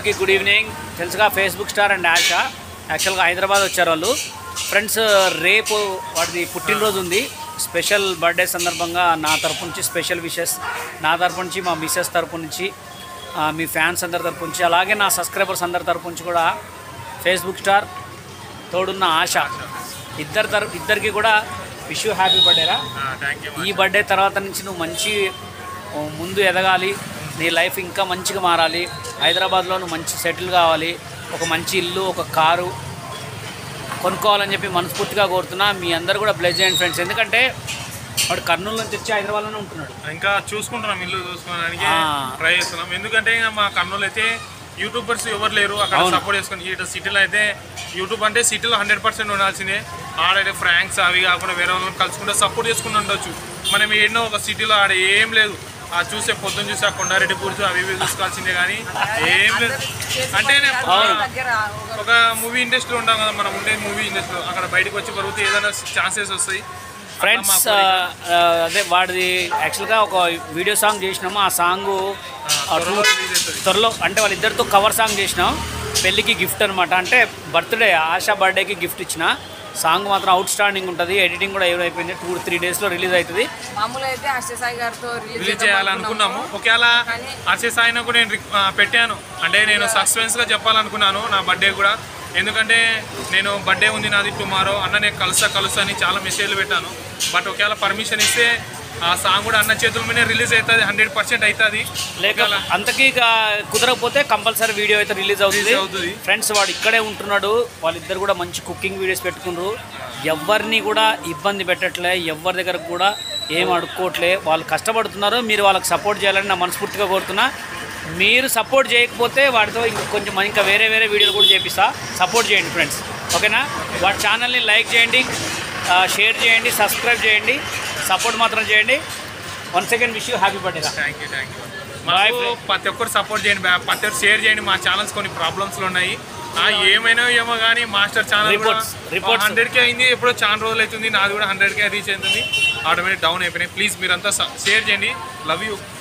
అందరికీ good evening తెలుసుగా Facebook star and Asha యాక్చువల్గా హైదరాబాద్ వచ్చారు వాళ్ళు ఫ్రెండ్స్ రేపు వాడిది పుట్టినరోజు ఉంది స్పెషల్ బర్త్డే సందర్భంగా నా తరపు నుంచి స్పెషల్ విషెస్ నా తరపు నుంచి మా మిస్సెస్ తరపు నుంచి ఆ, మీ ఫ్యాన్స్ అందరి తరపు నుంచి అలాగే నా సబ్స్క్రైబర్స్ అందరి తరపు నుంచి కూడా ఫేస్బుక్ స్టార్ తోడున్న ఆశ ఇద్దరు తరపు ఇద్దరికి కూడా విష్ యూ హ్యాపీ బర్త్డేరా థ్యాంక్ యూ ఈ బర్త్డే తర్వాత నుంచి నువ్వు మంచి ఓ, ముందు ఎదగాలి నీ లైఫ్ ఇంకా మంచిగా మారాలి హైదరాబాద్లో నువ్వు మంచి సెటిల్ కావాలి ఒక మంచి ఇల్లు ఒక కారు కొనుక్కోవాలని చెప్పి మనస్ఫూర్తిగా కోరుతున్నా మీ అందరు కూడా బ్లెజ్ చేయండి ఫ్రెండ్స్ ఎందుకంటే వాడు కర్నూలు నుంచి వచ్చి హైదరాబాద్లోనే ఉంటున్నాడు ఇంకా చూసుకుంటున్నాం ఇల్లు చూసుకోవడానికి ఆ. ట్రై చేస్తున్నాం ఎందుకంటే ఇంకా మా కర్నూలు అయితే యూట్యూబర్స్ ఎవరు లేరు అక్కడ అవును. సపోర్ట్ చేసుకుని ఇటు సిటీలో అయితే యూట్యూబ్ అంటే సిటీలో హండ్రెడ్ పర్సెంట్ ఉండాల్సిందే ఆడైతే ఫ్రాంక్స్ అవి కాకుండా వేరే వాళ్ళని కలుసుకుంటే సపోర్ట్ చేసుకుని ఉండొచ్చు మనం ఎన్నో ఒక సిటీలో ఆడ ఏం లేదు ఆ చూసే పొద్దున్న చూసే ఆ కొండారెడ్డి పూర్తి అవి ఇవి చూసుకోవాల్సిందే కానీ ఏం లేదు అంటే నేను అవును. ఒక మూవీ ఇండస్ట్రీలో ఉంటాం కదా మనం ఉండే మూవీ ఇండస్ట్రీలో అక్కడ బయటకు వచ్చి బరుగుతే ఏదైనా ఛాన్సెస్ వస్తాయి అట్లా ఫ్రెండ్స్ మా కోరిక. అదే వాడిది యాక్చువల్గా ఒక వీడియో సాంగ్ చేసినాము ఆ సాంగ్ త్వరలో release అవుతుంది. త్వరలో అంటే వాళ్ళిద్దరితో కవర్ సాంగ్ చేసినాం పెళ్ళికి గిఫ్ట్ అనమాట అంటే బర్త్డే ఆశా బర్త్డేకి గిఫ్ట్ ఇచ్చిన సాంగ్ మాత్రం అవుట్ స్టాండింగ్ ఉంటుంది ఎడిటింగ్ కూడా ఏమైపోయింది టూ త్రీ డేస్లో రిలీజ్ అవుతుంది మామూలుగా అయితే అక్షయ్ సాయి గారితో రిలీజ్ రిలీజ్ చేయాలనుకున్నాము ఒకవేళ కానీ- అర్చే సాయిన కూడా నేను రిక్- ఆ, పెట్టాను అంటే నేను సస్పెన్స్గా చెప్పాలనుకున్నాను నా బర్త్డే కూడా ఎందుకంటే నేను బర్త్డే ఉంది నాది టుమారో అన్న నేను కలుసా కలుసా అని చాలా మెసేజ్లు పెట్టాను బట్ ఒకవేళ పర్మిషన్ ఇస్తే ఆ సాంగ్ కూడా అన్న చేతుల మీదే రిలీజ్ అవుతుంది హండ్రెడ్ పర్సెంట్ అవుతుంది లేక అంతకీ ఇక కుదరకపోతే కంపల్సరీ వీడియో అయితే రిలీజ్ అవుతుంది Release అవుతుంది. ఫ్రెండ్స్ వాడు ఇక్కడే ఉంటున్నాడు వాళ్ళిద్దరు కూడా మంచి కుకింగ్ వీడియోస్ పెట్టుకున్నారు ఎవరిని కూడా ఇబ్బంది పెట్టట్లే ఎవరి దగ్గర కూడా ఏం అడుక్కోవట్లే వాళ్ళు కష్టపడుతున్నారు మీరు వాళ్ళకి సపోర్ట్ చేయాలని నా మనస్ఫూర్తిగా కోరుతున్నా మీరు సపోర్ట్ చేయకపోతే వాడితో ఇంక కొంచెం ఇంకా వేరే వేరే వీడియోలు కూడా చేపిస్తా సపోర్ట్ చేయండి ఫ్రెండ్స్ ఓకేనా వాడి ఛానల్ని లైక్ చేయండి షేర్ చేయండి సబ్స్క్రైబ్ చేయండి సపోర్ట్ మాత్రం చేయండి one second wish you happy birthday thank you thank you Bye, మాకు friend. ప్రతి ఒక్కరు సపోర్ట్ చేయండి బా- ప్రతి ఒక్కరు షేర్ చేయండి మా ఛానల్స్ కొన్ని ప్రాబ్లమ్స్లు ఉన్నాయి ఆ, ఏమైనా ఏమో కానీ master channel Reports, reports. Hundred K అయింది ఎప్పుడో చాలా రోజులు అవుతుంది నాది కూడా హండ్రెడ్ కే రీచ్ అవుతుంది ఆటోమేటిక్ డౌన్ అయిపోయినాయి ప్లీజ్ మీరంతా షేర్ చేయండి లవ్ యూ